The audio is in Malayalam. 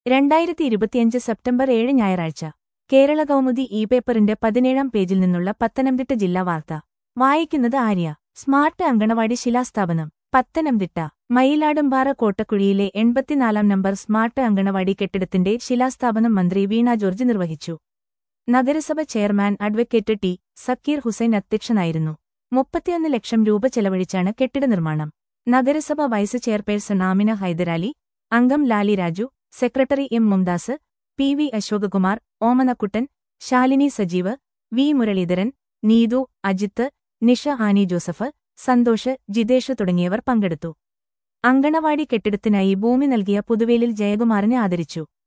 രണ്ടായിരത്തി ഇരുപത്തിയഞ്ച് സെപ്റ്റംബർ ഏഴ് ഞായറാഴ്ച കേരള കൗമുദി ഇ പേപ്പറിന്റെ പതിനേഴാം പേജിൽ നിന്നുള്ള പത്തനംതിട്ട ജില്ലാ വാർത്ത വായിക്കുന്നത് ആര്യ സ്മാർട്ട് അങ്കണവാടി ശിലാസ്ഥാപനം പത്തനംതിട്ട മയിലാടുംപാറ കോട്ടക്കുഴിയിലെ എൺപത്തിനാലാം നമ്പർ സ്മാർട്ട് അങ്കണവാടി കെട്ടിടത്തിന്റെ ശിലാസ്ഥാപനം മന്ത്രി വീണ ജോർജ് നിർവഹിച്ചു നഗരസഭ chairman advocate T Zakir Hussain അധ്യക്ഷനായിരുന്നു മുപ്പത്തിയൊന്ന് ലക്ഷം രൂപ ചെലവഴിച്ചാണ് കെട്ടിട നിർമ്മാണം നഗരസഭ വൈസ് ചെയർപേഴ്സൺ ആമിന ഹൈദരാലി അംഗം Lali Raju secretary M Mumdas P V Ashokakumar Omanakuttan Shalini Sajeev V Muraleedharan Neethu Ajith Nisha Annie Joseph Santhosh Jithesh തുടങ്ങിയവർ പങ്കെടുത്തു അങ്കണവാടി കെട്ടിടത്തിനായി ഭൂമി നൽകിയ പുതുവേലിൽ ജയകുമാറിനെ ആദരിച്ചു